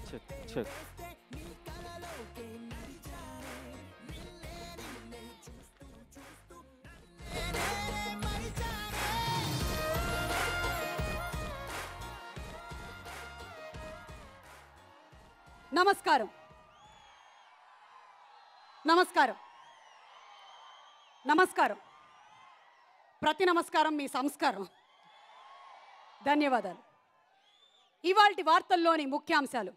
Check check నమస్కారం నమస్కారం నమస్కారం ప్రతి నమస్కారం మీ సంస్కారం ధన్యవాదాలు ఇవాల్టి వార్తల్లోని ముఖ్యాంశాలు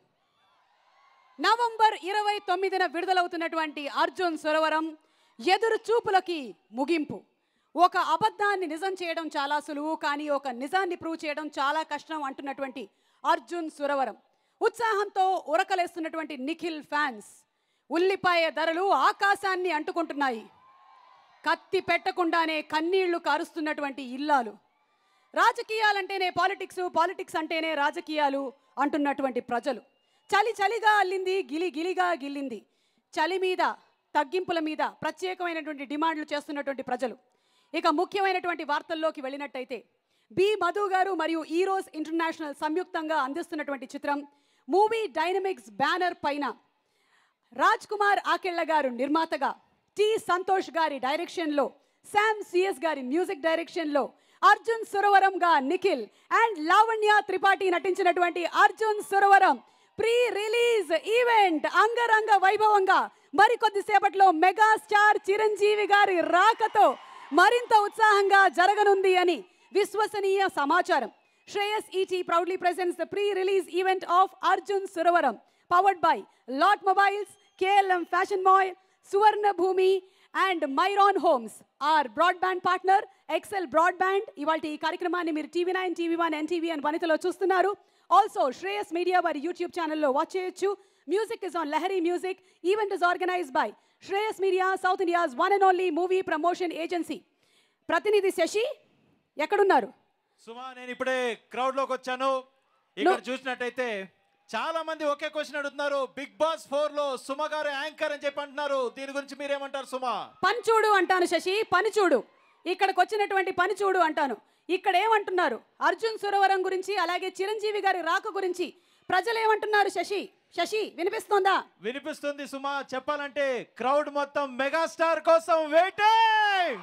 నవంబర్ ఇరవై తొమ్మిదిన విడుదలవుతున్నటువంటి అర్జున్ సురవరం ఎదురు చూపులకి ముగింపు ఒక అబద్ధాన్ని నిజం చేయడం చాలా సులువు కానీ ఒక నిజాన్ని ప్రూవ్ చేయడం చాలా కష్టం అంటున్నటువంటి అర్జున్ సురవరం ఉత్సాహంతో ఉరకలేస్తున్నటువంటి నిఖిల్ ఫ్యాన్స్ ఉల్లిపాయ ధరలు ఆకాశాన్ని అంటుకుంటున్నాయి కత్తి పెట్టకుండానే కన్నీళ్లు కారుస్తున్నటువంటి ఇల్లాలు రాజకీయాలంటేనే పాలిటిక్స్ పాలిటిక్స్ అంటేనే రాజకీయాలు అంటున్నటువంటి ప్రజలు చలి చలిగా అల్లింది గిలి గిలిగా గిల్లింది చలి మీద తగ్గింపుల మీద ప్రత్యేకమైనటువంటి డిమాండ్లు చేస్తున్నటువంటి ప్రజలు ఇక ముఖ్యమైనటువంటి వార్తల్లోకి వెళ్ళినట్టయితే బి మధు గారు మరియు ఈరోస్ ఇంటర్నేషనల్ సంయుక్తంగా అందిస్తున్నటువంటి చిత్రం మూవీ డైనమిక్స్ బ్యానర్ పైన రాజ్ కుమార్ ఆకెళ్ళ గారు నిర్మాతగా టి సంతోష్ గారి డైరెక్షన్లో శామ్ సిఎస్ గారి మ్యూజిక్ డైరెక్షన్లో అర్జున్ సురవరంగా నిఖిల్ అండ్ లావణ్య త్రిపాఠి నటించినటువంటి Arjun Suravaram pre release event అంగరంగ వైభవంగా మరికొద్ది సేపట్లో మెగాస్టార్ చిరంజీవి గారి రాకతో మరింత ఉత్సాహంగా జరగనుంది అని విశ్వసనీయ సమాచారం Shreyas ET proudly presents the pre release event of Arjun Suravaram powered by lot mobiles KLM fashion mall Suvarna Bhoomi and Myron homes our broadband partner Excel broadband ఇవాళ ఈ కార్యక్రమాన్ని మీరు TV nine TV one NTV అని వనితలో చూస్తున్నారు ఆల్సో శ్రేయస్ మీడియా వారి యూట్యూబ్ ఛానల్లో watch చేయొచ్చు music is on Lahari music event is organised by Shreyas media south India's one and only movie promotion agency ప్రతినిధి శశి ఎక్కడున్నారు సుమా నేను ఇప్పుడే క్రౌడ్ లోకి వచ్చాను ఇక్కడ చూసినట్టయితే చాలా మంది ఒకే క్వశ్చన్ అడుగుతున్నారు బిగ్ బాస్ ఫోర్ లో సుమ గారు యాంకర్ అని చెప్పి అంటున్నారు దీని గురించి మీరేమంటారు సుమా పని చూడు అంటాను శశి పని చూడు ఇక్కడికి వచ్చినటువంటి పని చూడు అంటాను ఇక్కడ ఏమంటున్నారు అర్జున్ సురవరం గురించి అలాగే చిరంజీవి గారి రాక గురించి ప్రజలు ఏమంటున్నారు శశి శశి వినిపిస్తోందా వినిపిస్తుంది సుమా చెప్పాలంటే క్రౌడ్ మొత్తం మెగాస్టార్ కోసం వెయిటింగ్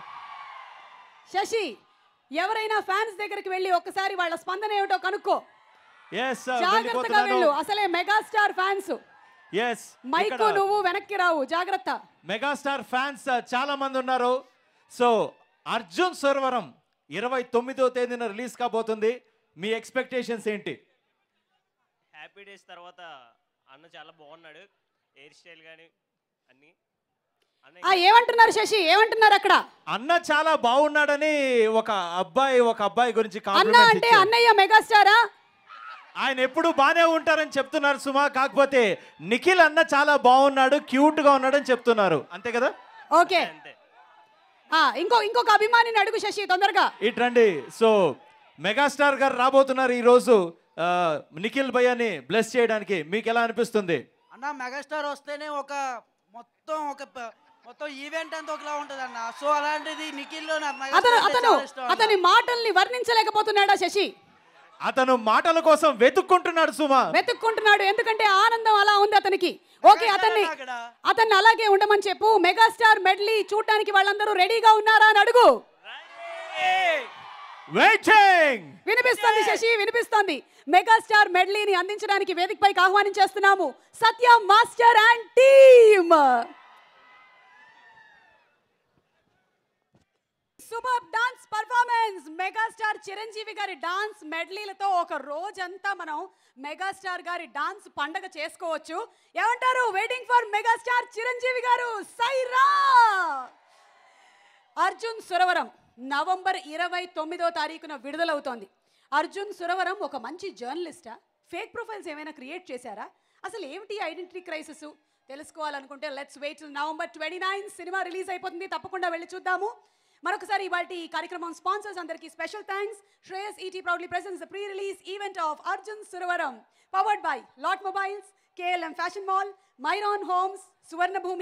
శశి ఎవరైనా ఫ్యాన్స్ దగ్గరికి వెళ్ళి ఒక్కసారి వాళ్ళ స్పందన ఏమిటో కనుక్కో ఎస్ జాగ్రత్తగా వెళ్ళు అసలే మెగాస్టార్ ఫ్యాన్స్ ఎస్ మైకు నువ్వు వెనక్కి రావు జాగ్రత్త మెగాస్టార్ ఫ్యాన్స్ చాలా మంది ఉన్నారు సో అర్జున్ సర్వరం ఇరవై తొమ్మిదో తేదీన రిలీజ్ కాబోతుంది మీ ఎక్స్పెక్టేషన్స్ ఏంటి హ్యాపీ డేస్ తర్వాత అన్న చాలా బాగున్నాడు హెయిర్ స్టైల్ కానీ అన్నీ అన్న ఆ ఏమంటున్నారు శశి ఏమంటున్నారు అక్కడ అన్న చాలా బాగున్నాడని ఒక అబ్బాయి ఒక అబ్బాయి గురించి అన్న కాంప్లిమెంట్స్ అంటే ఇచ్చాడు. అన్నయ్య మెగాస్టారా ఆయన ఎప్పుడు బానే ఉంటారని చెప్తున్నారు సుమా కాకపోతే నిఖిల్ అన్న చాలా బాగున్నాడు క్యూట్ గా ఉన్నాడని చెప్తున్నారు అంతే కదా ఓకే అంతే ఆ ఇంకో ఇంకొక అభిమానిని అడుగు శశి తొందరగా ఇట్రండి సో మెగాస్టార్ గారు రాబోతున్నారు ఈ రోజు ఆ, నిఖిల్ భయ్యని బ్లెస్ చేయడానికి మీకు ఎలా అనిపిస్తుంది అన్న మెగాస్టార్ వస్తేనే ఒక మొత్తం ఒక ప- మొత్తం ఈవెంట్ అంతా ఒకలా ఉంటుంది అన్న సో అలాంటిది నిఖిల్ అతను అతను అతని మాటల్ని వర్ణించలేకపోతున్నాడా శశి అతను మాటల కోసం వెతుక్కుంటున్నాడు సుమా వెతుక్కుంటున్నాడు ఎందుకంటే ఆనందం అలా ఉంది అతనికి ఓకే అతన్ని అక్కడ అతన్ని అలాగే ఉండమని చెప్పు మెగాస్టార్ మెడ్లీ చూడటానికి వాళ్ళందరూ రెడీగా ఉన్నారా అని అడుగు వెయిటింగ్ వినిపిస్తోంది శశి వినిపిస్తోంది మెగాస్టార్ మెడ్లీని అందించడానికి వేదికపైకి ఆహ్వానించేస్తున్నాము Satya master and team super dance performance megastar Chiranjeevi గారి డాన్స్ మెడ్లీలతో ఒక రోజంతా మనం మెగాస్టార్ గారి డాన్స్ పండగ చేసుకోవచ్చు ఏమంటారు వెయిటింగ్ ఫర్ మెగాస్టార్ చిరంజీవి గారు సైరా అర్జున్ సురవరం నవంబర్ ఇరవై తొమ్మిదో తారీఖున విడుదలవుతోంది అర్జున్ సురవరం ఒక మంచి జర్నలిస్టా ఫేక్ ప్రొఫైల్స్ ఏమైనా క్రియేట్ చేశారా అసలు ఏమిటి ఐడెంటిటీ క్రైసిస్ తెలుసుకోవాలనుకుంటే let's wait November twenty nine సినిమా రిలీజ్ అయిపోతుంది తప్పకుండా వెళ్ళి చూద్దాము మరొకసారి ఇవాళ ఈ కార్యక్రమం స్పాన్సర్స్ అందరికీ special thanks Shreyas ET proudly presence the pre release event of Arjun Suravaram powered by lot mobiles KLM fashion mall Myron homes Suvarna Bhoomi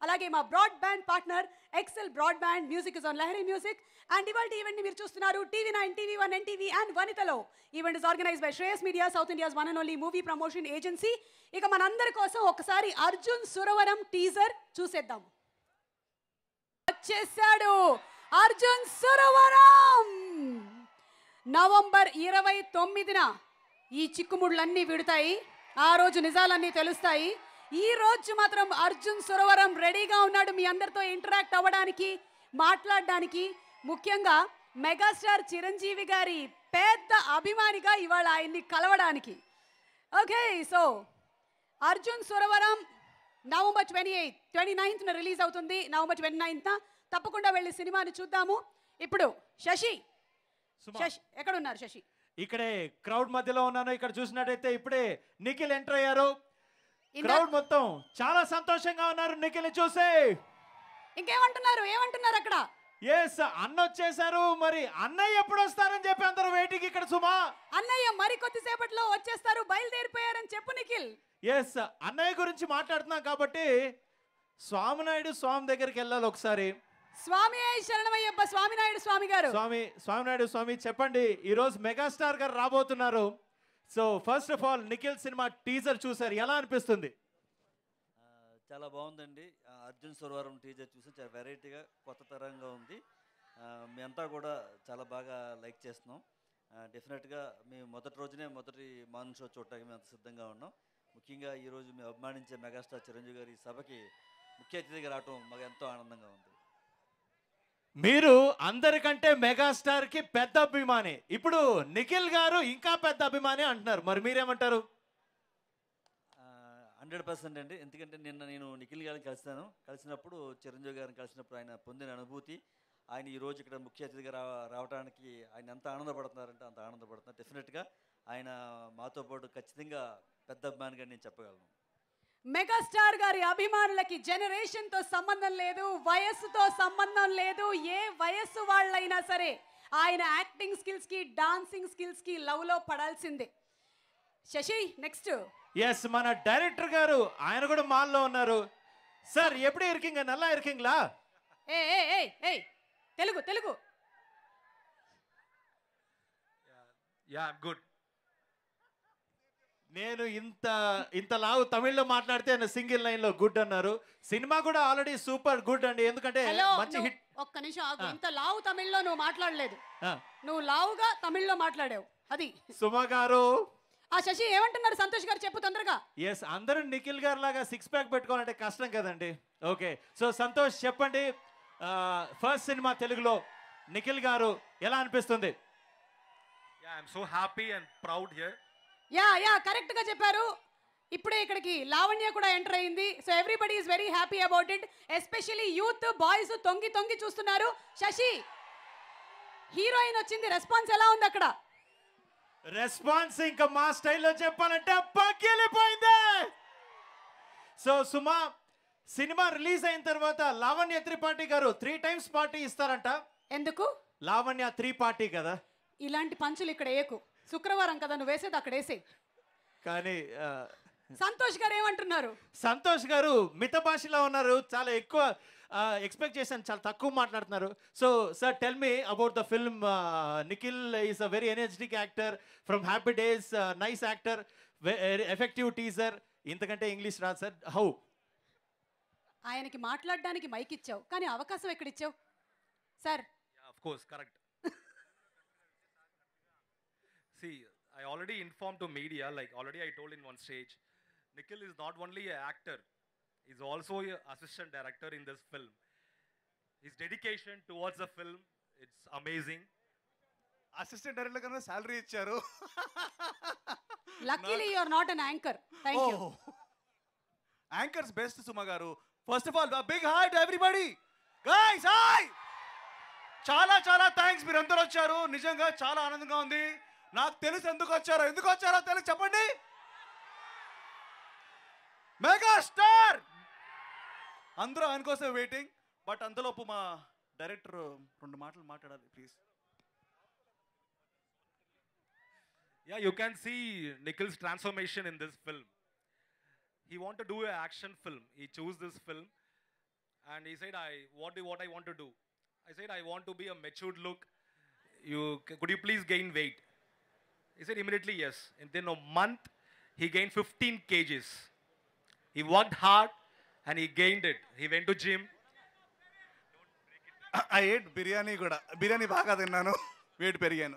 అలాగే మా broadband partner Excel broadband music is on Lahari music and ఇవాళ event ని మీరు చూస్తున్నారు TV nine TV one NTV and వనితలో event is organise by Shreyas media south India's one and only movie promotion agency ఇక మనందరి కోసం ఒకసారి Arjun Suravaram teaser చూసేద్దాం వచ్చేసాడు అర్జున్ సురవరం నవంబర్ ఇరవై తొమ్మిదిన ఈ చిక్కుముళ్ళన్నీ విడుతాయి ఆ రోజు నిజాలన్నీ తెలుస్తాయి ఈ రోజు మాత్రం అర్జున్ సురవరం రెడీగా ఉన్నాడు మీ అందరితో ఇంటరాక్ట్ అవ్వడానికి మాట్లాడడానికి ముఖ్యంగా మెగాస్టార్ చిరంజీవి గారి పెద్ద అభిమానిగా ఇవాళ ఆయన్ని కలవడానికి okay so Arjun Suravaram November twenty eighth twenty నైన్త్న రిలీజ్ అవుతుంది నవంబర్ ట్వంటీ నైన్త్న తప్పకుండా వెళ్ళి సినిమాని చూద్దాము ఇప్పుడు శశి సుమా. శశి ఎక్కడ ఉన్నారు శశి ఇక్కడే క్రౌడ్ మధ్యలో ఉన్నాను ఇక్కడ చూసినట్టయితే ఇప్పుడే నిఖిల్ ఎంటర్ అయ్యారు ఇందా- క్రౌడ్ మొత్తం చాలా సంతోషంగా ఉన్నారు నిఖిల్ చూసే ఇంకేమంటున్నారు ఏమంటున్నారు అక్కడ ఎస్ అన్న వచ్చేసారు మరి అన్నయ్య ఎప్పుడు వస్తారని చెప్పి అందరూ వెయిటింగ్ ఇక్కడ సుమా అన్నయ్య మరి కొద్దిసేపట్లో వచ్చేస్తారు బయలుదేరిపోయారని చెప్పు నిఖిల్ ఎస్ అన్నయ్య గురించి మాట్లాడుతున్నాం కాబట్టి స్వామినాయుడు స్వామి దగ్గరికి వెళ్ళాలి ఒకసారి స్వామి శరణమయ్యప్ప స్వామినాయుడు స్వామి గారు స్వామి స్వామినాయుడు స్వామి చెప్పండి ఈరోజు మెగాస్టార్ గారు రాబోతున్నారు so first of all Nikhil సినిమా టీజర్ చూసారు ఎలా అనిపిస్తుంది ఆ, చాలా బాగుందండి ఆ, అర్జున్ సురవరం టీజర్ చూసి చాలా వెరైటీగా కొత్త తరంగా ఉంది ఆ, మీ అంతా కూడా చాలా బాగా లైక్ చేస్తున్నాం డెఫినెట్గా మేము మొదటి రోజునే మొదటి మార్నింగ్ షో చూడటానికి మేము అంత సిద్ధంగా ఉన్నాం ముఖ్యంగా ఈరోజు మేము అభిమానించే మెగాస్టార్ చిరంజీవి గారి సభకి ముఖ్య అతిథిగా రావటం మాకు ఎంతో ఆనందంగా ఉంది మీరు అందరికంటే మెగాస్టార్ కి పెద్ద అభిమాని ఇప్పుడు నిఖిల్ గారు ఇంకా పెద్ద అభిమాని అంటున్నారు మరి మీరేమంటారు హండ్రెడ్ పర్సెంట్ అండి ఎందుకంటే నిన్న నేను నిఖిల్ గారిని కలిసాను కలిసినప్పుడు చిరంజీవి గారిని కలిసినప్పుడు ఆయన పొందిన అనుభూతి ఆయన ఈ రోజు ఇక్కడ ముఖ్య అతిథిగా రా రావడానికి ఆయన ఎంత ఆనందపడుతున్నారంటే అంత ఆనందపడుతున్నారు డెఫినెట్గా ఆయన మాతో పాటు ఖచ్చితంగా పెద్ద అభిమానిగా నేను చెప్పగలను మెగాస్టార్ గారి అభిమానులకి జనరేషన్ తో సంబంధం లేదు వయస్సుతో సంబంధం లేదు ఏ వయస్సు వాళ్ళైనా సరే ఆయన యాక్టింగ్ స్కిల్స్ కి డాన్సింగ్ స్కిల్స్ కి లవ్ లో పడాల్సిందే శశి నెక్స్ట్ ఎస్ మన డైరెక్టర్ గారు ఆయన కూడా మాల్లో ఉన్నారు సార్ ఎప్పుడు ఇరికింగ్ నల్లా ఇరికింగ్లా ఏ ఏ ఏ ఏ Telugu Telugu Yeah, I'm good. నేను ఇంత ఇంత లావు తమిళ్లో మాట్లాడితే ఆయన సింగిల్ లైన్ లో గుడ్ అన్నారు సినిమా కూడా ఆల్రెడీ సూపర్ గుడ్ అండి ఎందుకంటే హలో మంచి హిట్ ఒక్క నిమిషం ఆగు ఆ. ఇంత లావు తమిళ్లో నువ్వు మాట్లాడలేదు నువ్వు లావుగా తమిళ్లో మాట్లాడావు అది సుమ గారు ఆ శశి ఏమంటున్నారు సంతోష్ గారు చెప్పు తొందరగా ఎస్ అందరూ నిఖిల్ గారు లాగా సిక్స్ ప్యాక్ పెట్టుకోవాలంటే కష్టం కదండి ఓకే సో సంతోష్ చెప్పండి ఫస్ట్ సినిమా తెలుగులో నిఖిల్ గారు ఎలా అనిపిస్తుంది Yeah, I'm so happy and proud here. Yeah yeah correct గా చెప్పారు ఇప్పుడే ఇక్కడికి లావణ్య కూడా ఎంటర్ అయింది so everybody is very happy about it especially youth boys తొంగి తొంగి చూస్తున్నారు శశి హీరోయిన్ వచ్చింది రెస్పాన్స్ ఎలా ఉంది అక్కడ రెస్పాన్స్ ఇంకా మా స్టైల్లో చెప్పాలంటే పగిలిపోయింది సో సుమా సినిమా రిలీజ్ అయిన తర్వాత లావణ్య త్రిపాఠి గారు త్రీ టైమ్స్ పార్టీ ఇస్తారంట ఎందుకు లావణ్య త్రీ పార్టీ కదా ఇలాంటి పంచులు ఇక్కడ ఏకు శుక్రవారం కదా నువ్వు వేసేది అక్కడ వేసే కానీ ఆ, సంతోష్ గారు ఏమంటున్నారు సంతోష్ గారు మిత భాషలో ఉన్నారు చాలా ఎక్కువ ఎక్స్పెక్ట్ చేశాను చాలా తక్కువ మాట్లాడుతున్నారు so sir tell me about the film Nikhil is a very energetic actor from happy days nice actor effective teaser ఇంతకంటే ఇంగ్లీష్ రాదు సార్ హౌ ఆయనకి మాట్లాడడానికి మైక్ ఇచ్చావు కానీ అవకాశం ఎక్కడ ఇచ్చావు sir Yeah, of course, correct. See, I already informed to media, like already I told in one stage, Nikhil is not only an actor, he's also an assistant director in this film. His dedication towards the film, it's amazing. Assistant director కన్నా salary ఇచ్చారు luckily you are not an anchor thank you anchors best Suma గారు first of all big hi to everybody guys hi చాలా చాలా thanks మీరు అందరూ వచ్చారు నిజంగా చాలా ఆనందంగా ఉంది నాకు తెలుసు ఎందుకు వచ్చారో ఎందుకు వచ్చారో తెలుసు చెప్పండి మెగా స్టార్ అందరూ ఆయన కోసం వెయిటింగ్ బట్ అంతలోపు మా డైరెక్టర్ రెండు మాటలు మాట్లాడాలి please Yeah, you can see Nikhil's transformation in this film. He want to do an action film. He chose this film. and he said, "I what do what I want to do." I said, "I want to be a matured look. You c- could you please gain weight?" He said immediately yes. And then a month, he gained 15 kgs. He worked hard, and he gained it. He went to gym. I ate biryani కూడా బిర్యానీ బాగా తిన్నాను wait పెరిగాను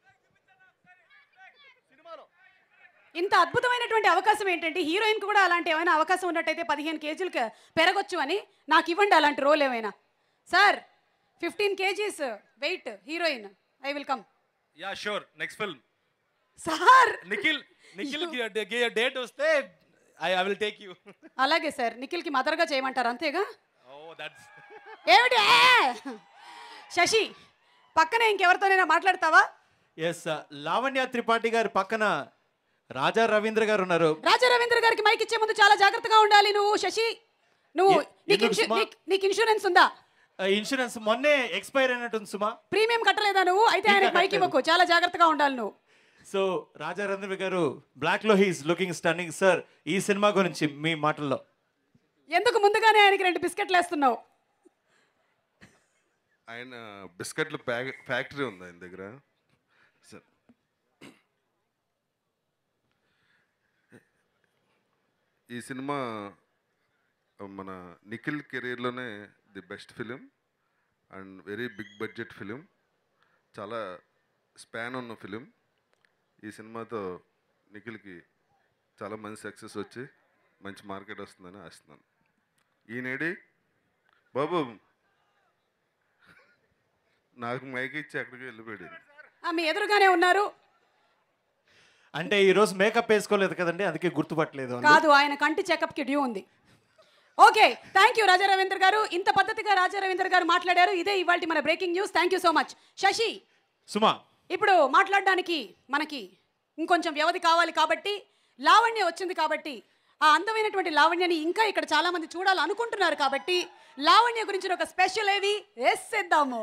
ఇంత అద్భుతమైనటువంటి అవకాశం ఏంటంటే హీరోయిన్కి కూడా అలాంటి ఏమైనా అవకాశం ఉన్నట్టయితే పదిహేను కేజీలకు పెరగొచ్చు అని నాకు ఇవ్వండి అలాంటి రోల్ ఏమైనా sir fifteen KGs weight heroine I will come Yeah, sure. Next film. Sir Nikhil, Nikhil, give a date వస్తే I, I will take you. అలాగే సార్ నిఖిల్కి మదర్గా చేయమంటారు అంతేగా oh, that's. ఏమిటి ఏ! శశి పక్కనే ఇంకెవరితోనైనా మాట్లాడతావా ఎస్ లావణ్య త్రిపాఠి గారి పక్కన రాజా రవీంద్ర గారు ఉన్నారు రాజా రవీంద్ర గారికి మైక్ ఇచ్చే ముందు చాలా జాగ్రత్తగా ఉండాలి నువ్వు శశి నువ్వు ఎ- నీకు ఎందుకు ఇన్సూ- సుమా? నీకు- నీకు ఇన్సూరెన్స్ ఉందా ఇన్సూరెన్స్ మొన్నే ఎక్స్పైర్ అయినట్టుంది సుమా ప్రీమియం కట్టలేదా నువ్వు అయితే ఆయనకి మైక్ ఇవ్వకు చాలా జాగ్రత్తగా ఉండాలి నువ్వు సో రాజా రవీంద్ర గారు బ్లాక్ లో హీస్ లుకింగ్ స్టన్నింగ్ సార్ ఈ సినిమా గురించి మీ మాటల్లో ఎందుకు ముందుగానే ఆయనకి రెండు బిస్కెట్లు వేస్తున్నావు ఆయన బిస్కెట్ల ప్యాక్ ఫ్యాక్టరీ ఉంది ఆయన దగ్గర సార్ ఈ సినిమా మన నిఖిల్ కెరీర్లోనే the best film and very big budget film చాలా స్పాన్ ఉన్న ఫిలిం ఈ సినిమాతో నిఖిల్కి చాలా మంచి సక్సెస్ వచ్చి మంచి మార్కెట్ వస్తుందని ఆశిస్తున్నాను ఈయనేడి బాబు నాకు మైక్ ఇచ్చి ఎక్కడికి వెళ్ళిపోయాడు ఆ, మీ ఎదురుగానే ఉన్నారు అంటే ఈ రోజు మేకప్ వేసుకోలేదు కదండి అందుకే గుర్తుపట్టలేదు అని. కాదు ఆయన కంటి చెకప్ కి డ్యూ ఉంది okay thank you Raja Ravindra గారు ఇంత పద్ధతిగా రాజా రవీంద్ర గారు మాట్లాడారు ఇదే ఇవాళ మన breaking news thank you so much Sashi Suma ఇప్పుడు మాట్లాడడానికి మనకి ఇంకొంచెం వ్యవధి కావాలి కాబట్టి లావణ్య వచ్చింది కాబట్టి ఆ అందమైనటువంటి లావణ్యని ఇంకా ఇక్కడ చాలా మంది చూడాలనుకుంటున్నారు కాబట్టి లావణ్య గురించి ఒక స్పెషల్ ఏవి వేసేద్దాము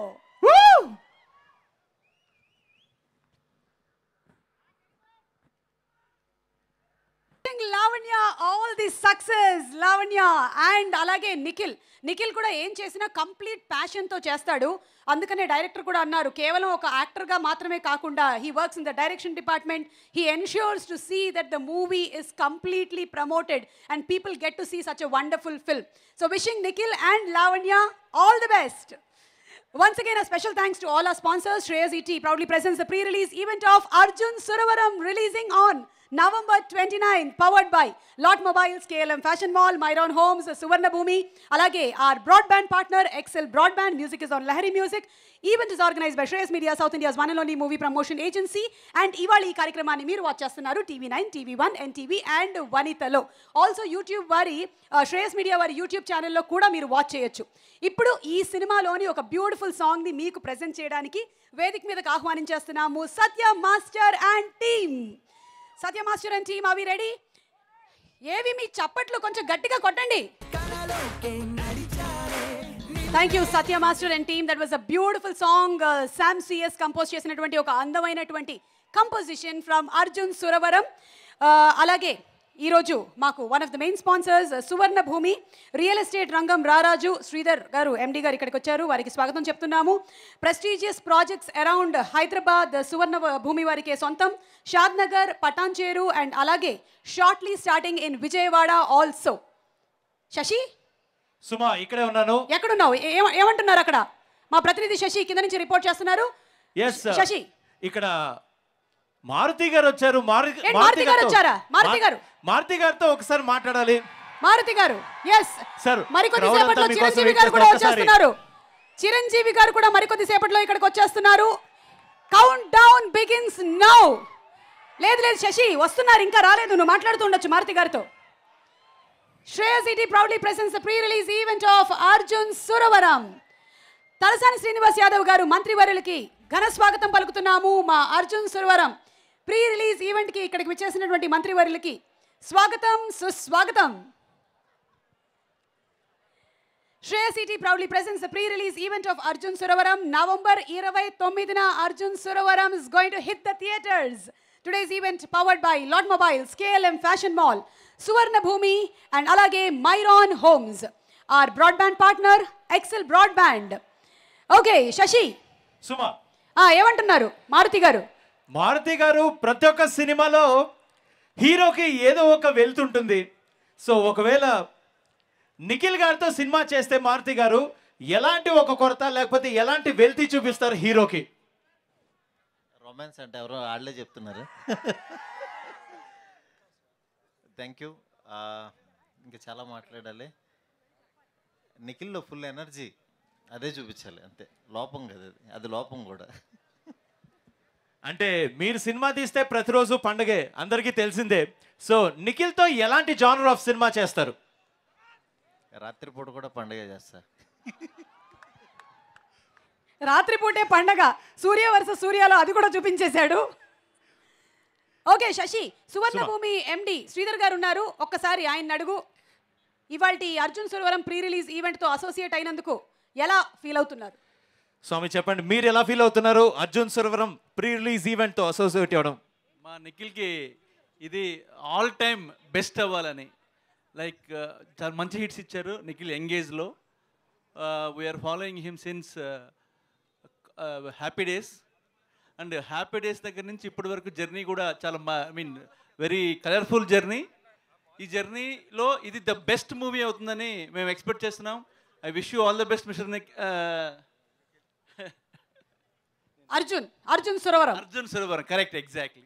Lavanya all the success Lavanya and అలాగే నిఖిల్ నిఖిల్ కూడా ఏం చేసినా కంప్లీట్ ప్యాషన్తో చేస్తాడు అందుకనే డైరెక్టర్ కూడా అన్నారు కేవలం ఒక యాక్టర్గా మాత్రమే కాకుండా he works in the direction department he ensures to see that the movie is completely promoted and people get to see such a wonderful film so wishing Nikhil and Lavanya all the best Once again, a special thanks to all our sponsors. Shreyas ET proudly presents the pre-release event of Arjun Suravaram releasing on November 29, powered by Lot Mobiles, KLM Fashion Mall, Myron Homes, Suvarna Bhumi. Alage, our broadband partner, Excel Broadband. Music is on Lahari Music. Event is organized by Shreyas Media, South India's one and only movie promotion agency. And ఇవాళ ఈ కార్యక్రమాన్ని మీరు watch చేస్తున్నారు TV nine TV one NTV and వనితలో also YouTube వారి ఆ, Shreyas media వారి YouTube ఛానల్లో కూడా మీరు వాచ్ చేయొచ్చు ఇప్పుడు ఈ సినిమాలోని ఒక బ్యూటిఫుల్ సాంగ్ని మీకు ప్రజెంట్ చేయడానికి వేదిక మీదకి ఆహ్వానించేస్తున్నాము Satya master and team Satya master and team అవి రెడీ ఏవి మీ చప్పట్లు కొంచెం గట్టిగా కొట్టండి thank you Satya master and team that was a beautiful song Sam CS compose చేసినటువంటి ఒక అందమైనటువంటి composition from Arjun Suravaram Uh, అలాగే ఈరోజు మాకు one of the main sponsors Suvarna Bhoomi real estate రంగం రారాజు శ్రీధర్ గారు ఎండి గారు ఇక్కడికి వచ్చారు వారికి స్వాగతం చెప్తున్నాము prestigious projects around Hyderabad Suvarna Bhoomi వారికి సొంతం షాద్ నగర్ పటాన్చేరు అండ్ అలాగే shortly starting in Vijayawada also Shashi Suma ఇక్కడే ఉన్నాను ఎక్కడున్నావు ఏ- ఏమ- ఏమంటున్నారు అక్కడ మా ప్రతినిధి శశి కింద నుంచి రిపోర్ట్ చేస్తున్నారు ఎస్ శశి ఇక్కడ మారుతి గారు వచ్చారు మారు- ఏంటి, మారుతి గారు గారితో- వచ్చారా? మారుతి మా- గారు. మారుతి గారితో ఒకసారి మాట్లాడాలి మారుతి గారు ఎస్ సార్ మరికొద్ది crowd అంతా సేపట్లో మీకోసం చిరంజీవి wait గారు కూడా చేస్తారు. ఒకసారి. వచ్చేస్తున్నారు చిరంజీవి గారు కూడా మరికొద్ది సేపట్లో ఇక్కడికి వచ్చేస్తున్నారు కౌంట్ డౌన్ బిగిన్స్ నౌ లేదు లేదు శశి వస్తున్నారు ఇంకా రాలేదు నువ్వు మాట్లాడుతూ ఉండొచ్చు మారుతి గారితో Shreyas ET proudly presents the pre release event of Arjun Suravaram Talasani Srinivas Yadav garu మంత్రివర్యులకి ఘన స్వాగతం పలుకుతున్నాము మా అర్జున్ సురవరం ప్రీ రిలీజ్ ఈవెంట్కి ఇక్కడికి వచ్చేసినటువంటి మంత్రివర్యులకి స్వాగతం సుస్వాగతం Shreya CT proudly presents the pre-release event of Arjun Suravaram. November 29న Arjun Suravaram is going to hit the theaters. Today's event powered by Lot Mobiles, KLM Fashion Mall, Suvarna Bhumi and alage Myron Homes. Our broadband partner Excel broadband okay Shashi Suma ఆ, ఏమంటున్నారు మారుతి గారు మారుతి గారు ప్రతి ఒక్క సినిమాలో హీరోకి ఏదో ఒక వెళ్తుంటుంది సో ఒకవేళ నిఖిల్ గారితో సినిమా చేస్తే మారుతి గారు ఎలాంటి ఒక కొరత లేకపోతే ఎలాంటి వెల్తీ చూపిస్తారు హీరోకి రొమాన్స్ అంటే ఎవరో వాళ్ళే చెప్తున్నారు థ్యాంక్ యూ ఇంకా చాలా మాట్లాడాలి నిఖిల్లో ఫుల్ ఎనర్జీ అదే చూపించాలి అంతే లోపం కదా అది అది లోపం కూడా అంటే మీరు సినిమా తీస్తే ప్రతిరోజు పండగే అందరికీ తెలిసిందే సో నిఖిల్తో ఎలాంటి జానర్ ఆఫ్ సినిమా చేస్తారు రాత్రిపూట కూడా పండుగ చేస్తా రాత్రిపూటే పండగ సూర్య వరుస సూర్యాలో అది కూడా చూపించేశాడు ఓకే శశి సువర్ణ భూమి ఎండి శ్రీధర్ గారు ఉన్నారు ఒక్కసారి ఆయన అడుగు ఇవాళ అర్జున్ సురవరం ప్రీ రిలీజ్ ఈవెంట్తో అసోసియేట్ అయినందుకు ఎలా ఫీల్ అవుతున్నారు స్వామి చెప్పండి మీరు ఎలా ఫీల్ అవుతున్నారు అర్జున్ సురవరం ప్రీ రిలీజ్ ఈవెంట్తో అసోసియేట్ అవ్వడం మా నిఖిల్కి ఇది ఆల్ టైమ్ బెస్ట్ అవ్వాలని లైక్ చాలా మంచి హిట్స్ ఇచ్చారు నిఖిల్ ఎంగేజ్లో we're following him since Happy Days and Happy Days దగ్గర నుంచి ఇప్పటి వరకు జర్నీ కూడా చాలా I mean very colourful journey ఈ జర్నీలో ఇది ద బెస్ట్ మూవీ అవుతుందని మేము ఎక్స్పెక్ట్ చేస్తున్నాం I wish you all the best mister Arjun Arjun Suravaram Arjun Suravaram correct exactly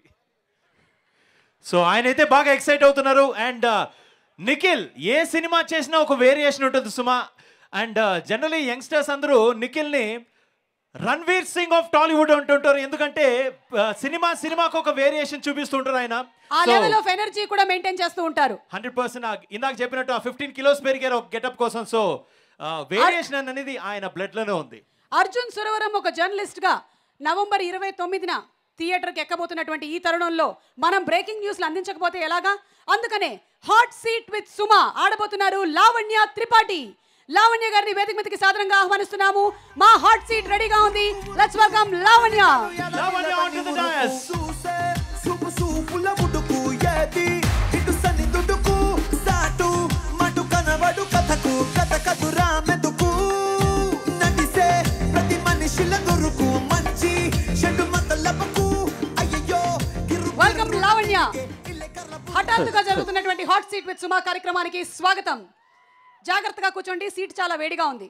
so ఆయన అయితే బాగా ఎక్సైట్ అవుతున్నారు అండ్ నిఖిల్ ఏ సినిమా చేసినా ఒక వేరియేషన్ ఉంటుంది సుమా అండ్ జనరలీ యంగ్స్టర్స్ అందరూ నిఖిల్ని రణ్వీర్ సింగ్ ఆఫ్ టాలీవుడ్ అంటుంటారు ఎందుకంటే సినిమా సినిమాకు ఒక వేరియేషన్ చూపిస్తుంటారు ఆయన ఆ లెవెల్ ఆఫ్ ఎనర్జీ కూడా మెయింటైన్ చేస్తూ ఉంటారు హండ్రెడ్ పర్సెంట్ ఇందాక చెప్పినట్టు ఆ ఫిఫ్టీన్ కిలోస్ పెరిగారు ఒక గెటప్ కోసం సో వేరియేషన్ అనేది ఆయన బ్లడ్ లోనే ఉంది అర్జున్ సురవరం ఒక జర్నలిస్ట్ గా నవంబర్ ఇరవై తొమ్మిదిన థియేటర్కి ఎక్కబోతున్నటువంటి ఈ తరుణంలో మనం బ్రేకింగ్ న్యూస్లు అందించకపోతే ఎలాగా అందుకనే హాట్ సీట్ విత్ సుమా ఆడబోతున్నారు లావణ్య త్రిపాఠి లావణ్య గారిని వేదిక మీదకి సాధారణంగా ఆహ్వానిస్తున్నాము మా హాట్ సీట్ రెడీగా ఉంది let's welcome Lavanya Lavanya onto the dais. సూపు సూపుల ముడుకు ఏది ఇటు సని దుడుకు సాటు మటు కనబడు కథకు కథ కదురా మెదుకు నడిసే ప్రతి మనిషిల దొరుకు మంచి చెడు మందలపకు అయ్యయ్యో వెల్కమ్ లావణ్య హఠాత్తుగా జరుగుతున్నటువంటి హాట్ సీట్ విత్ సుమా కార్యక్రమానికి స్వాగతం జాగ్రత్తగా కూర్చోండి సీట్ చాలా వేడిగా ఉంది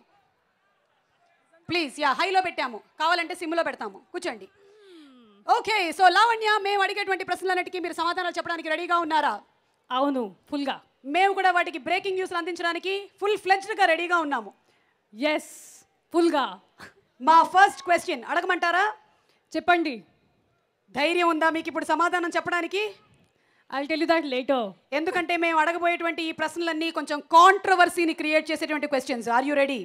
ప్లీజ్ యా హైలో పెట్టాము కావాలంటే సిమ్లో పెడతాము కూర్చోండి ఓకే సో లావణ్య మేము అడిగేటువంటి ప్రశ్నలన్నిటికీ మీరు సమాధానాలు చెప్పడానికి రెడీగా ఉన్నారా అవును ఫుల్గా మేము కూడా వాటికి బ్రేకింగ్ న్యూస్లు అందించడానికి ఫుల్ ఫ్లెజ్డ్గా రెడీగా ఉన్నాము ఎస్ ఫుల్గా మా ఫస్ట్ క్వశ్చన్ అడగమంటారా చెప్పండి ధైర్యం ఉందా మీకు ఇప్పుడు సమాధానం చెప్పడానికి I tell you that later ఎందుకంటే మేము అడగబోయేటువంటి ఈ ప్రశ్నలన్నీ కొంచెం కాంట్రవర్సీని క్రియేట్ చేసేటువంటి questions are you ready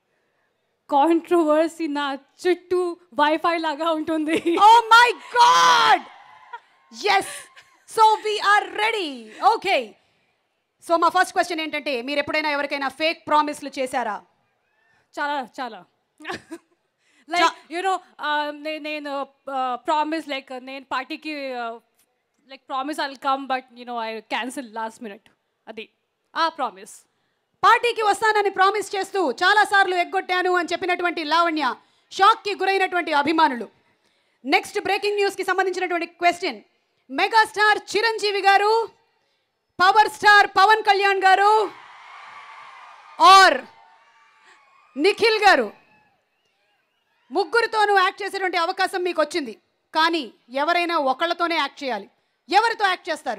controversy నా చుట్టూ వైఫై లాగా ఉంటుంది oh my god yes so we are ready okay so మా ఫస్ట్ క్వశ్చన్ ఏంటంటే మీరు ఎప్పుడైనా ఎవరికైనా ఫేక్ ప్రామిస్లు చేశారా చాలా చాలా లైక్ యూనో నేను ప్రామిస్ లైక్ నేను పార్టీకి like promise I come but you know I cancel last minute అది ఆ ప్రామిస్ పార్టీకి వస్తానని ప్రామిస్ చేస్తూ చాలా సార్లు ఎగ్గొట్టాను అని చెప్పినటువంటి లావణ్య షాక్కి గురైనటువంటి అభిమానులు నెక్స్ట్ బ్రేకింగ్ న్యూస్కి సంబంధించినటువంటి క్వశ్చన్ మెగాస్టార్ చిరంజీవి గారు పవర్ స్టార్ పవన్ కళ్యాణ్ గారు ఆర్ నిఖిల్ గారు ముగ్గురితోనూ యాక్ట్ చేసేటువంటి అవకాశం మీకు వచ్చింది కానీ ఎవరైనా ఒకళ్ళతోనే యాక్ట్ చేయాలి ఎవరితో యాక్ట్ చేస్తారు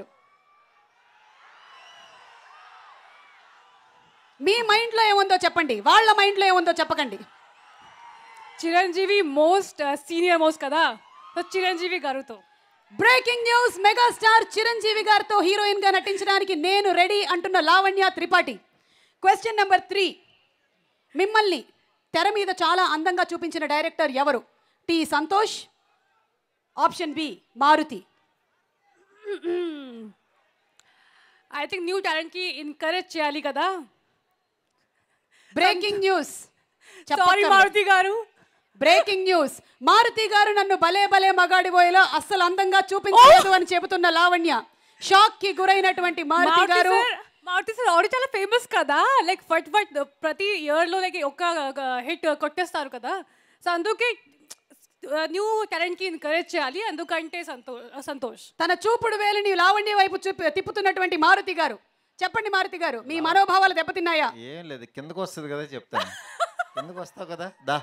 మీ మైండ్లో ఏముందో చెప్పండి వాళ్ళ మైండ్లో ఏముందో చెప్పకండి చిరంజీవి మోస్ట్ సీనియర్ మోస్ట్ కదా సో చిరంజీవి గారుతో బ్రేకింగ్ న్యూస్ మెగాస్టార్ చిరంజీవి గారితో హీరోయిన్ గా నటించడానికి నేను రెడీ అంటున్న Lavanya Tripathi question number three మిమ్మల్ని తెర మీద చాలా అందంగా చూపించిన డైరెక్టర్ ఎవరు T Santosh option B Maruthi I think new టాలెంట్కి ఎంకరేజ్ చేయాలి కదా breaking news sorry Maruti garu breaking news Maruti గారు నన్ను భలే భలే మగాడి బోయలో అస్సలు అందంగా చూపించలేదు అని చెబుతున్న లావణ్య షాక్ కి గురైనటువంటి Maruti Maruthi garu sir, Maruthi sir already చాలా ఫేమస్ కదా లైక్ ఫట్ ఫట్ ప్రతి ఇయర్లో లైక్ ఒక్క హిట్ కొట్టేస్తారు కదా సో అందుకే న్యూ టాలెంట్కి ఎంకరేజ్ చేయాలి అందుకంటే సంతో సంతోష్ తన చూపుడు వేలుని లావణ్య వైపు చూపి తిప్పుతున్నటువంటి మారుతి గారు చెప్పండి మారుతి గారు మీ మనోభావాలు దెబ్బతిన్నాయా ఏం లేదు కిందకు వస్తుంది కదా చెప్తాను కిందకు వస్తావు కదా దా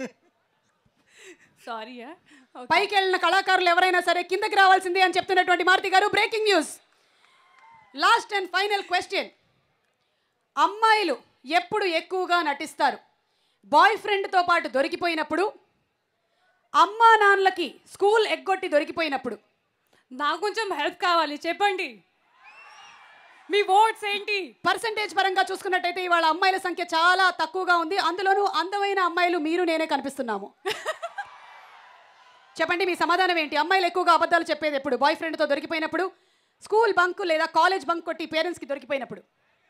సారీ పైకి వెళ్ళిన కళాకారులు ఎవరైనా సరే కిందకి రావాల్సిందే అని చెప్తున్నటువంటి Maruthi garu breaking news last and final question అమ్మాయిలు ఎప్పుడు ఎక్కువగా నటిస్తారు బాయ్ ఫ్రెండ్తో పాటు దొరికిపోయినప్పుడు అమ్మా నాన్నలకి స్కూల్ ఎగ్గొట్టి దొరికిపోయినప్పుడు నాకు కొంచెం హెల్ప్ కావాలి చెప్పండి మీ ఓట్స్ ఏంటి పర్సంటేజ్ పరంగా చూసుకున్నట్టయితే ఇవాళ అమ్మాయిల సంఖ్య చాలా తక్కువగా ఉంది అందులోనూ అందమైన అమ్మాయిలు మీరు నేనే కనిపిస్తున్నాము చెప్పండి మీ సమాధానం ఏంటి అమ్మాయిలు ఎక్కువగా అబద్ధాలు చెప్పేది ఎప్పుడు బాయ్ ఫ్రెండ్తో దొరికిపోయినప్పుడు స్కూల్ బంక్ లేదా కాలేజ్ బంక్ కొట్టి పేరెంట్స్కి దొరికిపోయినప్పుడు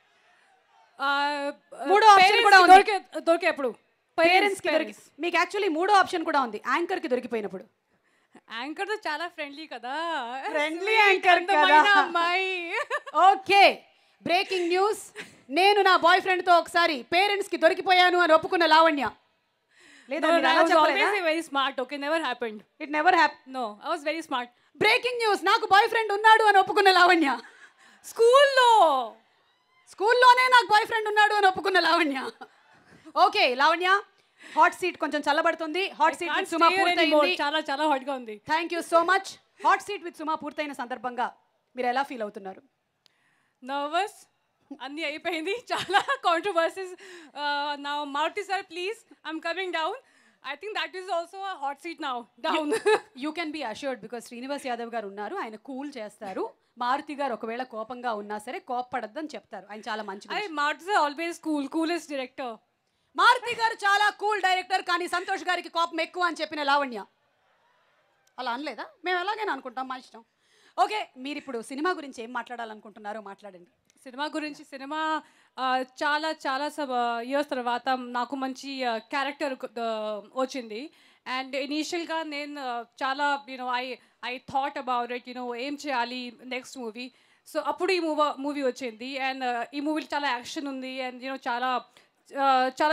మూడో ఆప్షన్ కూడా ఉంది దొరికే దొరికేప్పుడు పేరెంట్స్ కి దొరికి మీకు యాక్చువల్లీ మూడో ఆప్షన్ కూడా ఉంది యాంకర్ కి దొరికిపోయినప్పుడు యాంకర్ తో చాలా ఫ్రెండ్లీ కదా ఫ్రెండ్లీ యాంకర్ అందమైన అమ్మాయి ఓకే బ్రేకింగ్ న్యూస్ నేను నా బాయ్ ఫ్రెండ్ తో ఒకసారి పేరెంట్స్ కి దొరికిపోయాను అని ఒప్పుకున్న లావణ్య లేదా మీరు అలా చెప్పలేదా? Very smart okay never happened it never hap no I was very smart breaking news నాకు బాయ్ ఫ్రెండ్ ఉన్నాడు అని ఒప్పుకున్న లావణ్య స్కూల్లో స్కూల్లోనే నాకు బాయ్ ఫ్రెండ్ ఉన్నాడు అని ఒప్పుకున్న Lavanya okay Lavanya hot seat కొంచెం చల్లబడుతుంది హాట్ సీట్ విత్ సుమా పూర్తయింది చాలా చాలా హాట్ గా ఉంది thank you so much hot seat with Suma పూర్తయిన సందర్భంగా మీరు ఎలా ఫీల్ అవుతున్నారు నర్వస్ అన్నీ అయిపోయింది చాలా కాంట్రవర్సీస్ నా Maruthi sir please I'm coming down I think that is also hot seat now down you can be assured because Srinivas Yadav garu ఉన్నారు ఆయన కూల్ చేస్తారు మారుతి గారు ఒకవేళ కోపంగా ఉన్నా సరే కోప్పడద్దని చెప్తారు ఆయన చాలా మంచి I Maruthi sir always cool coolest director Maruthi garu చాలా కూల్ డైరెక్టర్ కానీ సంతోష్ గారికి కోపం ఎక్కువ అని చెప్పిన లావణ్య అలా అనలేదా మేము ఎలాగైనా అనుకుంటాం మా ఇష్టం ఓకే మీరు ఇప్పుడు సినిమా గురించి ఏం మాట్లాడాలనుకుంటున్నారో మాట్లాడండి సినిమా గురించి సినిమా ఆ, చాలా చాలా ఇయర్స్ తర్వాత నాకు మంచి క్యారెక్టర్ వచ్చింది అండ్ ఇనీషియల్గా నేను ఆ, చాలా you know I I thought about it you know ఏం చేయాలి నెక్స్ట్ మూవీ సో అప్పుడు ఈ మూవీ మూవీ వచ్చింది అండ్ ఈ మూవీలో చాలా యాక్షన్ ఉంది అండ్ యూనో చాలా ఆ, చాలా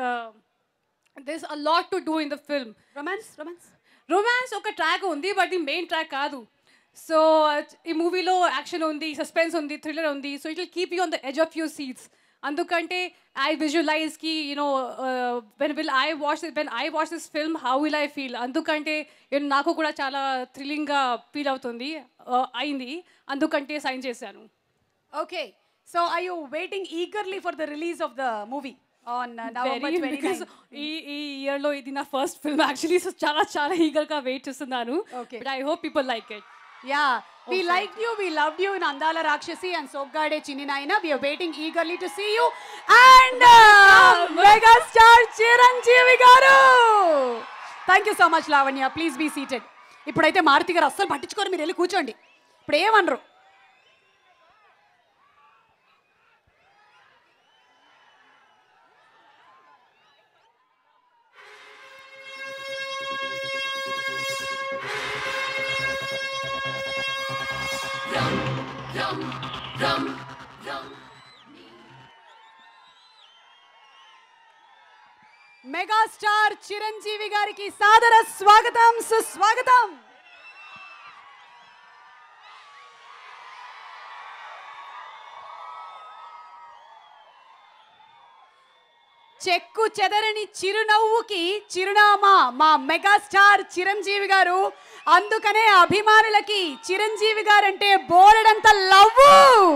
this a lot to do in the film romance romance romance ఒక ట్రాక్ ఉంది బట్ ఈ మెయిన్ ట్రాక్ కాదు సో ఈ మూవీలో యాక్షన్ ఉంది సస్పెన్స్ ఉంది థ్రిల్లర్ ఉంది so it will keep you on the edge of your seats అందుకంటే ఐ విజువలైజ్ కి you know when will I watch when I watch this film how will I feel అందుకంటే you know, నాకు కూడా చాలా థ్రిల్లింగ్గా feel అవుతుంది uh, అయింది అందుకంటే sign చేశాను okay so I you waiting eagerly for the release of the movie on November Very, twenty because ఈ ఈ ఇయర్లో ఇది నా ఫస్ట్ ఫిల్మ్ యాక్చువల్లీ సో చాలా చాలా ఈగర్గా వెయిట్ చేస్తున్నాను Okay. But I hope people like it yeah we Oh, like you we love you in Andala Rakshasi and Soggade Chinni Nayana we are waiting eagerly to see you and mega star Chiranjeevi garu thank you so much Lavanya please be seated ఇప్పుడైతే మారుతి గారు అస్సలు పట్టించుకోరు మీరు వెళ్ళి కూర్చోండి ఇప్పుడు ఏమనరు megastar Chiranjeevi గారికి సాదర స్వాగతం సుస్వాగతం చెక్కు చెదరని చిరునవ్వుకి చిరునామా మా మెగాస్టార్ చిరంజీవి గారు అందుకనే అభిమానులకి చిరంజీవి గారంటే బోలెడంత love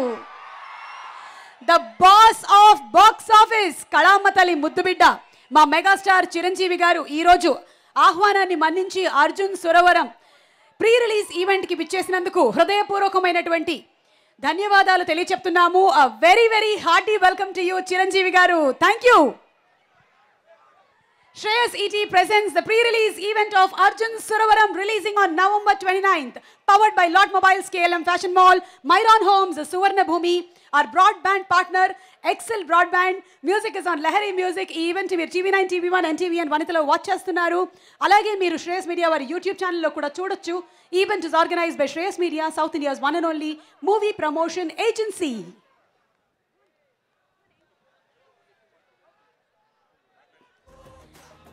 the boss of box office కళామ్మ తల్లి ముద్దుబిడ్డ మా మెగాస్టార్ చిరంజీవి గారు ఈరోజు ఆహ్వానాన్ని మన్నించి అర్జున్ సురవరం ప్రీ రిలీజ్ ఈవెంట్కి విచ్చేసినందుకు హృదయపూర్వకమైనటువంటి ధన్యవాదాలు తెలియచెప్తున్నాము very very hearty welcome to you Chiranjeevi garu thank you Shreyas ET presents the pre-release event of Arjun Suravaram releasing on November 29th. Powered by Lot Mobiles, KLM Fashion Mall, Myron Homes, Suvarna Bhumi, our broadband partner, Excel Broadband. Music is on Lahari Music. ఈ event మీరు TV nine TV one NTV and వనితలో watch చేస్తున్నారు అలాగే మీరు Shreyas media వారి YouTube ఛానల్లో కూడా చూడొచ్చు event is organised by Shreyas media south India's one and only movie promotion agency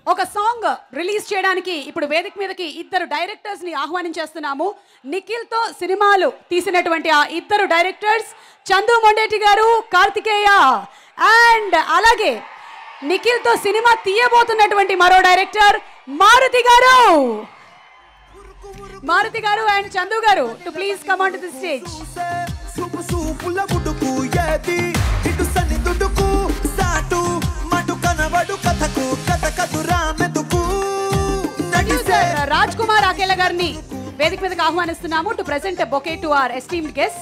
ఒక సాంగ్ రిలీజ్ చేయడానికి ఇప్పుడు వేదిక మీదకి ఇద్దరు డైరెక్టర్స్ ని ఆహ్వానించేస్తున్నాము నిఖిల్ తో సినిమాలు తీసినటువంటి ఆ ఇద్దరు డైరెక్టర్స్ చందు మొండేటి గారు కార్తికేయ అండ్ అలాగే నిఖిల్ తో సినిమా తీయబోతున్నటువంటి మరో డైరెక్టర్ మారుతి గారు మారుతి గారు and Chandu garu to please come on to the stage సూపు సూపుల ముడుకు ఏది ఇటు సన్ని దుడుకు సాటు మటు కనబడు కథకు కథ కదురా మెతుకు ప్రొడ్యూసర్ రాజ్ కుమార్ అకేల గారిని వేదిక మీదకి ఆహ్వానిస్తున్నాము to present bouquet to our esteemed guest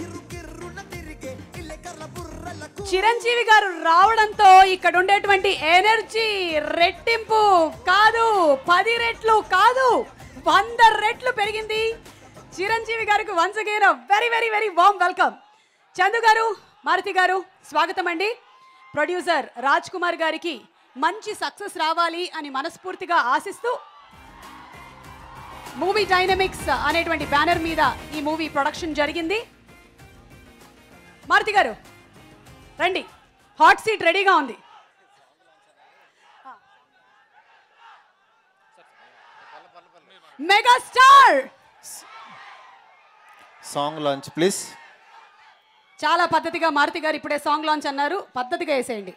Chiranjeevi garu రావడంతో ఇక్కడ ఉండేటువంటి ఎనర్జీ రెట్టింపు కాదు పది రెట్లు కాదు వంద రెట్లు పెరిగింది చిరంజీవి గారికి once again very very very warm welcome Chandu garu Maruthi గారు స్వాగతం అండి ప్రొడ్యూసర్ రాజ్ కుమార్ గారికి మంచి సక్సెస్ రావాలి అని మనస్ఫూర్తిగా ఆశిస్తూ మూవీ డైనమిక్స్ అనేటువంటి బ్యానర్ మీద ఈ మూవీ ప్రొడక్షన్ జరిగింది మారుతి గారు రండి హాట్ సీట్ రెడీగా ఉంది మెగాస్టార్ సాంగ్ లాంచ్ ప్లీజ్ చాలా పద్ధతిగా మారుతి గారు ఇప్పుడే సాంగ్ లాంచ్ అన్నారు పద్ధతిగా వేసేయండి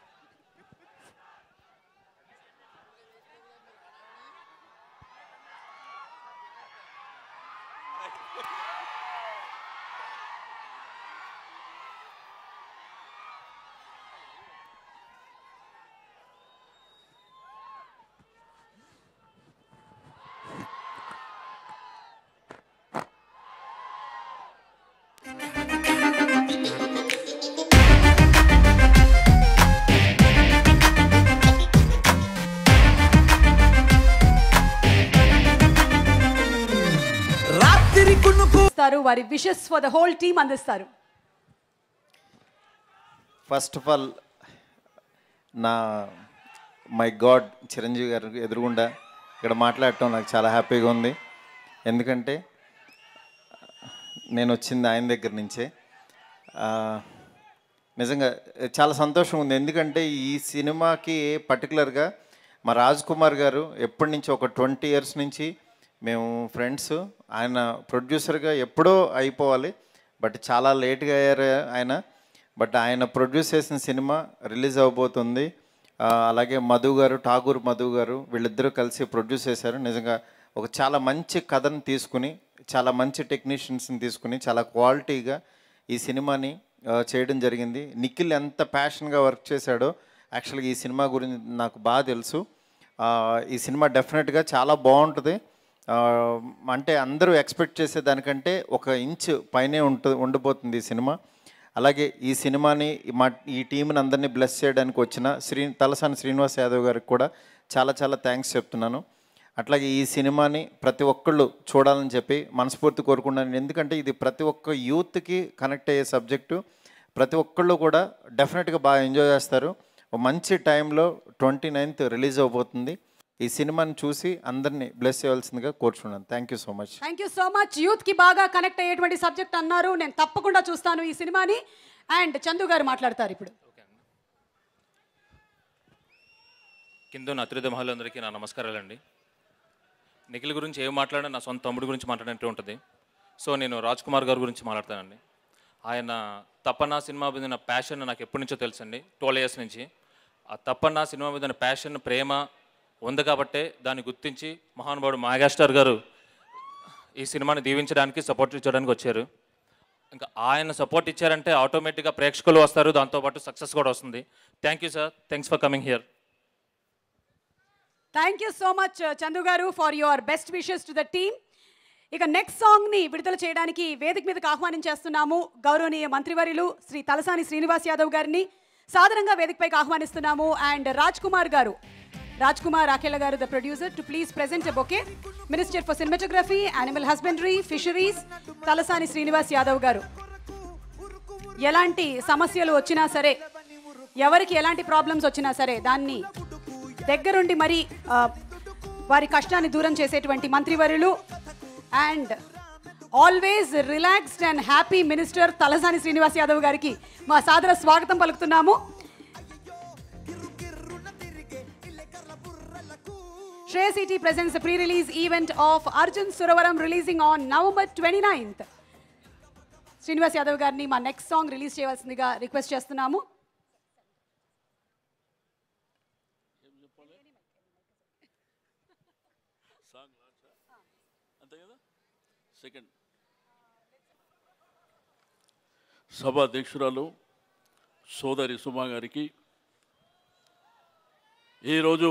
రాత్రి కునుకు ఇస్తారు వారి wishes for the whole team అందిస్తారు ఫస్ట్ ఆఫ్ ఆల్ నా మై గాడ్ చిరంజీవి గారు ఎదురుగుండా ఇక్కడ మాట్లాడటం నాకు చాలా హ్యాపీగా ఉంది ఎందుకంటే నేను వచ్చింది ఆయన దగ్గర నుంచే ఆ, నిజంగా చాలా సంతోషం ఉంది ఎందుకంటే ఈ సినిమాకి పర్టికులర్గా మా రాజ్ కుమార్ గారు ఎప్పటి నుంచి ఒక ట్వంటీ ఇయర్స్ నుంచి మేము ఫ్రెండ్స్ ఆయన ప్రొడ్యూసర్గా ఎప్పుడో అయిపోవాలి బట్ చాలా లేట్గా అయ్యారు ఆయన బట్ ఆయన ప్రొడ్యూస్ చేసిన సినిమా రిలీజ్ అవబోతుంది ఆ, అలాగే మధు గారు ఠాగూర్ మధు గారు వీళ్ళిద్దరూ కలిసి ప్రొడ్యూస్ చేశారు నిజంగా ఒక చాలా మంచి కథను తీసుకుని చాలా మంచి టెక్నీషియన్స్ని తీసుకుని చాలా క్వాలిటీగా ఈ సినిమాని ఆ, చేయడం జరిగింది నిఖిల్ ఎంత ప్యాషన్గా వర్క్ చేశాడో యాక్చువల్గా ఈ సినిమా గురించి నాకు బాగా తెలుసు ఆ, ఈ సినిమా డెఫినెట్గా చాలా బాగుంటుంది ఆ, అంటే అందరూ ఎక్స్పెక్ట్ చేసే దానికంటే ఒక ఇంచ్ పైనే ఉంటు ఉండబోతుంది ఈ సినిమా అలాగే ఈ సినిమాని మా ఈ టీంని అందరినీ బ్లెస్ చేయడానికి వచ్చిన శ్రీ తలసాని శ్రీనివాస్ యాదవ్ గారికి కూడా చాలా చాలా థ్యాంక్స్ చెప్తున్నాను అట్లాగే ఈ సినిమాని ప్రతి ఒక్కళ్ళు చూడాలని చెప్పి మనస్ఫూర్తి కోరుకున్నాను ఎందుకంటే ఇది ప్రతి ఒక్క యూత్కి కనెక్ట్ అయ్యే సబ్జెక్టు ప్రతి ఒక్కళ్ళు కూడా డెఫినెట్గా బాగా ఎంజాయ్ చేస్తారు ఒక మంచి టైంలో ట్వంటీ నైన్త్ రిలీజ్ అవబోతుంది ఈ సినిమాని చూసి అందరినీ బ్లెస్ చేయవలసిందిగా కోరుచున్నాను thank you so much thank you so much youth కి బాగా కనెక్ట్ అయ్యేటువంటి సబ్జెక్ట్ అన్నారు నేను తప్పకుండా చూస్తాను ఈ సినిమాని అండ్ చందు గారు మాట్లాడతారు ఇప్పుడు కింద ఉన్న అతిథి మహిళలందరికీ నా నమస్కారాలండి నిఖిల్ గురించి ఏం మాట్లాడినా నా సొంత తమ్ముడి గురించి మాట్లాడినట్టు ఉంటుంది సో నేను రాజ్ కుమార్ గారి గురించి మాట్లాడతానండి ఆయన తప్పన్నా సినిమా మీద ఉన్న ప్యాషన్ నాకు ఎప్పటి నుంచో తెలుసండి ట్వెల్వ్ ఇయర్స్ నుంచి ఆ తప్పన్నా సినిమా మీద ఉన్న ప్యాషన్ ప్రేమ ఉంది కాబట్టే దాన్ని గుర్తించి మహానుభావుడు మెగాస్టార్ గారు ఈ సినిమాని దీవించడానికి సపోర్ట్ ఇచ్చడానికి వచ్చారు ఇంకా ఆయన సపోర్ట్ ఇచ్చారంటే ఆటోమేటిక్గా ప్రేక్షకులు వస్తారు దాంతోపాటు సక్సెస్ కూడా వస్తుంది thank you sir thanks for coming here thank you so much Chandu garu for your best wishes to the team ఇక నెక్స్ట్ సాంగ్ని విడుదల చేయడానికి వేదిక మీదకి ఆహ్వానించేస్తున్నాము గౌరవనీయ మంత్రివర్యులు శ్రీ తలసాని శ్రీనివాస్ యాదవ్ గారిని సాధారణంగా వేదికపైకి ఆహ్వానిస్తున్నాము అండ్ రాజ్ కుమార్ గారు Raj Kumar Rakhela garu the producer to please present bouquet minister for cinematography animal husbandry fisheries Talasani Srinivas Yadav garu ఎలాంటి సమస్యలు వచ్చినా సరే ఎవరికి ఎలాంటి ప్రాబ్లమ్స్ వచ్చినా సరే దాన్ని దగ్గరుండి మరి ఆ, వారి కష్టాన్ని దూరం చేసేటువంటి మంత్రివర్యులు and always relaxed and happy minister Talasani Srinivas Yadav గారికి మా సాదర స్వాగతం పలుకుతున్నాము Shrey City presents the pre-release event of Arjun Suravaram releasing on November 29th. Srinivas Yadav గారిని మా నెక్స్ట్ సాంగ్ రిలీజ్ చేయవలసిందిగా రిక్వెస్ట్ చేస్తున్నాము అంతే కదా సెకండ్ సభ అధ్యక్షురాలు సోదరి సుమా గారికి ఈరోజు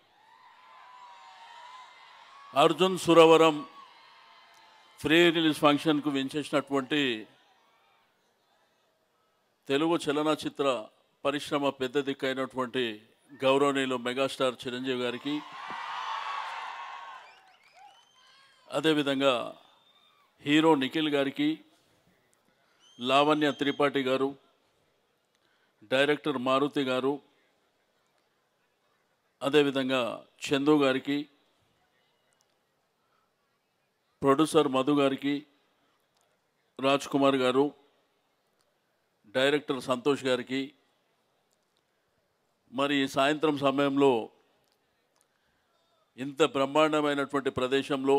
అర్జున్ సురవరం ఫ్రీ రిలీజ్ ఫంక్షన్కు వించేసినటువంటి తెలుగు చలనచిత్ర పరిశ్రమ పెద్ద దిక్కైనటువంటి గౌరవనీయులు మెగాస్టార్ చిరంజీవి గారికి అదేవిధంగా హీరో నిఖిల్ గారికి లావణ్య త్రిపాఠి గారు డైరెక్టర్ మారుతి గారు అదేవిధంగా చందు గారికి ప్రొడ్యూసర్ మధు గారికి రాజ్ కుమార్ గారు డైరెక్టర్ సంతోష్ గారికి మరి ఈ సాయంత్రం సమయంలో ఇంత బ్రహ్మాండమైనటువంటి ప్రదేశంలో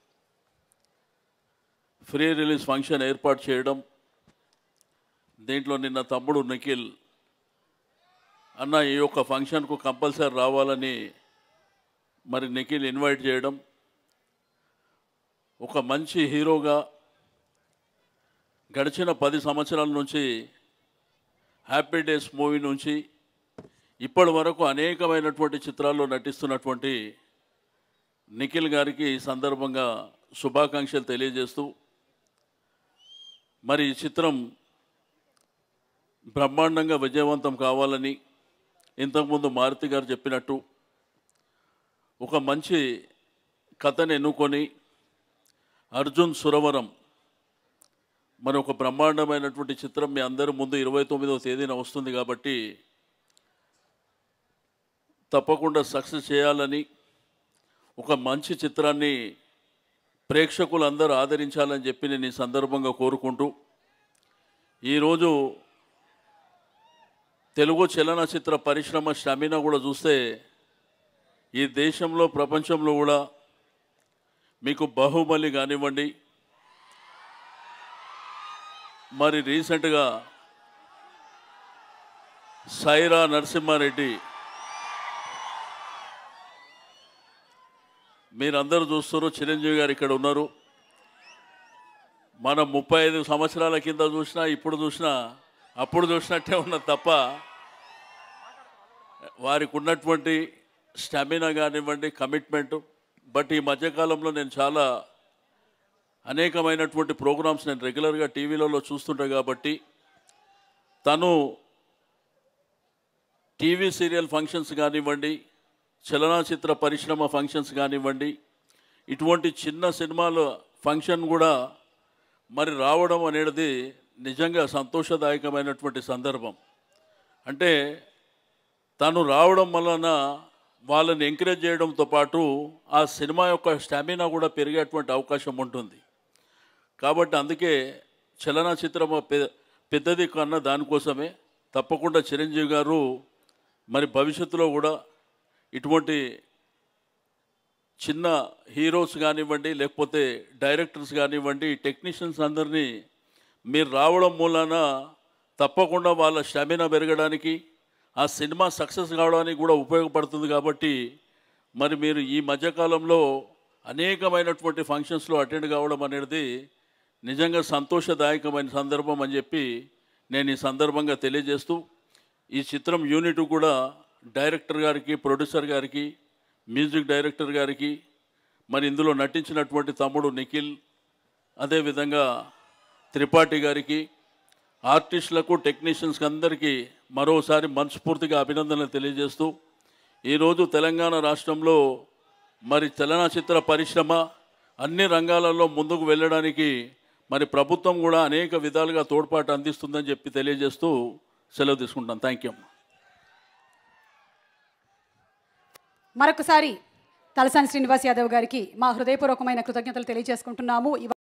ఫ్రీ రిలీజ్ ఫంక్షన్ ఏర్పాటు చేయడం దీంట్లో నిన్న తమ్ముడు నిఖిల్ అన్న ఈ యొక్క ఫంక్షన్కు కంపల్సరీ రావాలని మరి నిఖిల్ ఇన్వైట్ చేయడం ఒక మంచి హీరోగా గడిచిన పది సంవత్సరాల నుంచి హ్యాపీ డేస్ మూవీ నుంచి ఇప్పటి వరకు అనేకమైనటువంటి చిత్రాల్లో నటిస్తున్నటువంటి నిఖిల్ గారికి ఈ సందర్భంగా శుభాకాంక్షలు తెలియజేస్తూ మరి ఈ చిత్రం బ్రహ్మాండంగా విజయవంతం కావాలని ఇంతకుముందు మారుతి గారు చెప్పినట్టు ఒక మంచి కథను ఎన్నుకొని అర్జున్ సురవరం మరి ఒక బ్రహ్మాండమైనటువంటి చిత్రం మీ అందరి ముందు ఇరవై తొమ్మిదవ తేదీన వస్తుంది కాబట్టి తప్పకుండా సక్సెస్ చేయాలని ఒక మంచి చిత్రాన్ని ప్రేక్షకులందరూ ఆదరించాలని చెప్పి నేను ఈ సందర్భంగా కోరుకుంటూ ఈరోజు తెలుగు చలనచిత్ర పరిశ్రమ స్టామినా కూడా చూస్తే ఈ దేశంలో ప్రపంచంలో కూడా మీకు బాహుబలి కానివ్వండి మరి రీసెంట్గా సైరా నరసింహారెడ్డి మీరందరూ చూస్తారు చిరంజీవి గారు ఇక్కడ ఉన్నారు మనం ముప్పై ఐదు సంవత్సరాల కింద చూసినా ఇప్పుడు చూసినా అప్పుడు చూసినట్టే ఉన్నది తప్ప వారికి ఉన్నటువంటి స్టామినా కానివ్వండి కమిట్మెంట్ బట్ ఈ మధ్యకాలంలో నేను చాలా అనేకమైనటువంటి ప్రోగ్రామ్స్ నేను రెగ్యులర్గా టీవీలలో చూస్తుంటా కాబట్టి తను టీవీ సీరియల్ ఫంక్షన్స్ కానివ్వండి చలనచిత్ర పరిశ్రమ ఫంక్షన్స్ కానివ్వండి ఇటువంటి చిన్న సినిమాల ఫంక్షన్ కూడా మరి రావడం అనేది నిజంగా సంతోషదాయకమైనటువంటి సందర్భం అంటే తను రావడం వలన వాళ్ళని ఎంకరేజ్ చేయడంతో పాటు ఆ సినిమా యొక్క స్టామినా కూడా పెరిగేటువంటి అవకాశం ఉంటుంది కాబట్టి అందుకే చలనచిత్రం పె- పెద్దది కన్నా దానికోసమే తప్పకుండా చిరంజీవి గారు మరి భవిష్యత్తులో కూడా ఇటువంటి చిన్న హీరోస్ కానివ్వండి లేకపోతే డైరెక్టర్స్ కానివ్వండి టెక్నీషియన్స్ అందరినీ మీరు రావడం మూలాన తప్పకుండా వాళ్ళ స్టామినా పెరగడానికి ఆ సినిమా సక్సెస్ కావడానికి కూడా ఉపయోగపడుతుంది కాబట్టి మరి మీరు ఈ మధ్యకాలంలో అనేకమైనటువంటి ఫంక్షన్స్లో అటెండ్ కావడం అనేది నిజంగా సంతోషదాయకమైన సందర్భం అని చెప్పి నేను ఈ సందర్భంగా తెలియజేస్తూ ఈ చిత్రం యూనిట్ కూడా డైరెక్టర్ గారికి ప్రొడ్యూసర్ గారికి మ్యూజిక్ డైరెక్టర్ గారికి మరి ఇందులో నటించినటువంటి తమ్ముడు నిఖిల్ అదేవిధంగా త్రిపాఠి గారికి ఆర్టిస్టులకు టెక్నీషియన్స్కి అందరికీ మరోసారి మనస్ఫూర్తిగా అభినందనలు తెలియజేస్తూ ఈరోజు తెలంగాణ రాష్ట్రంలో మరి చలనచిత్ర పరిశ్రమ అన్ని రంగాలలో ముందుకు వెళ్ళడానికి మరి ప్రభుత్వం కూడా అనేక విధాలుగా తోడ్పాటు అందిస్తుందని చెప్పి తెలియజేస్తూ సెలవు తీసుకుంటాను థ్యాంక్ యూ మరొకసారి తలసాని శ్రీనివాస్ యాదవ్ గారికి మా హృదయపూర్వకమైన కృతజ్ఞతలు తెలియజేసుకుంటున్నాము ఇవ-